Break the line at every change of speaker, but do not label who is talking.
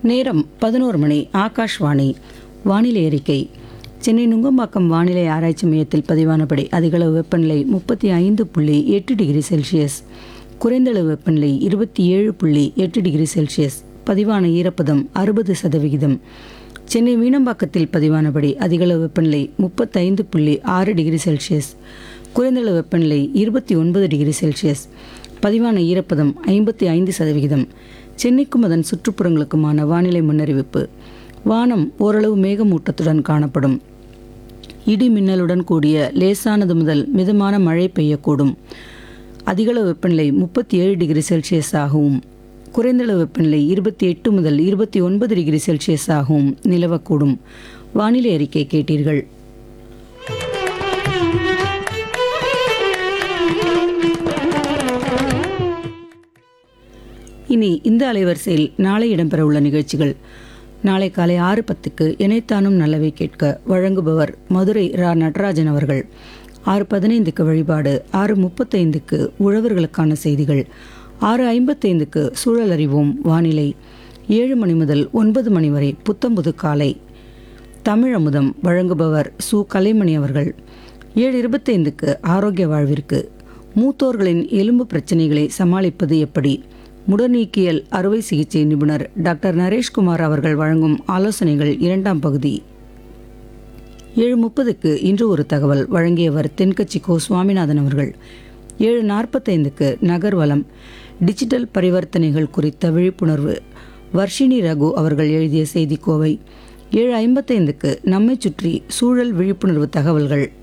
நேரம் பதினோரு மணி ஆகாஷ்வாணி வானிலை அறிக்கை சென்னை நுங்கம்பாக்கம் வானிலை ஆராய்ச்சி மையத்தில் பதிவானபடி அதிகளவு வெப்பநிலை முப்பத்தி ஐந்து புள்ளி எட்டு டிகிரி செல்சியஸ் குறைந்தளவு வெப்பநிலை இருபத்தி ஏழு புள்ளி எட்டு டிகிரி செல்சியஸ் பதிவான ஈரப்பதம் அறுபது சதவிகிதம் சென்னை மீனம்பாக்கத்தில் பதிவானபடி அதிகளவு வெப்பநிலை முப்பத்தைந்து புள்ளி ஆறு டிகிரி செல்சியஸ் குறைந்தளவு வெப்பநிலை இருபத்தி ஒன்பது டிகிரி செல்சியஸ் பதிவான ஈரப்பதம் ஐம்பத்தி ஐந்து சதவிகிதம் சென்னைக்கும் அதன் சுற்றுப்புறங்களுக்குமான வானிலை முன்னறிவிப்பு வானம் ஓரளவு மேகமூட்டத்துடன் காணப்படும் இடி மின்னலுடன் கூடிய லேசானது முதல் மிதமான மழை பெய்யக்கூடும் அதிகளவு வெப்பநிலை முப்பத்தி ஏழு டிகிரி செல்சியஸ் ஆகவும் குறைந்தளவு வெப்பநிலை இருபத்தி எட்டு முதல் இருபத்தி ஒன்பது டிகிரி செல்சியஸ் ஆகவும் நிலவக்கூடும் வானிலை அறிக்கை கேட்டீர்கள் இனி இந்த அலைவரிசையில் நாளை இடம்பெறவுள்ள நிகழ்ச்சிகள் நாளை காலை ஆறு பத்துக்கு இணைத்தானும் நல்லவை கேட்க வழங்குபவர் மதுரை ரா நடராஜன் அவர்கள் ஆறு பதினைந்துக்கு வழிபாடு ஆறு முப்பத்தைந்துக்கு உழவர்களுக்கான செய்திகள் ஆறு ஐம்பத்தைந்துக்கு சூழல் அறிவோம் வானிலை ஏழு மணி முதல் ஒன்பது மணி வரை புத்தம்புது காலை தமிழ் அமுதம் வழங்குபவர் சு கலைமணி அவர்கள் ஏழு இருபத்தைந்துக்கு ஆரோக்கிய வாழ்விற்கு மூத்தோர்களின் எலும்பு பிரச்சனைகளை சமாளிப்பது எப்படி முடநீக்கியல் அறுவை சிகிச்சை நிபுணர் டாக்டர் நரேஷ்குமார் அவர்கள் வழங்கும் ஆலோசனைகள் இரண்டாம் பகுதி ஏழு முப்பதுக்கு இன்று ஒரு தகவல் வழங்கியவர் தென்கட்சி கோ சுவாமிநாதன் அவர்கள் ஏழு நாற்பத்தைந்துக்கு நகர்வலம் டிஜிட்டல் பரிவர்த்தனைகள் குறித்த விழிப்புணர்வு வர்ஷினி ரகு அவர்கள் எழுதிய செய்திக்கோவை ஏழு ஐம்பத்தைந்துக்கு நம்மை சுற்றி சூழல் விழிப்புணர்வு தகவல்கள்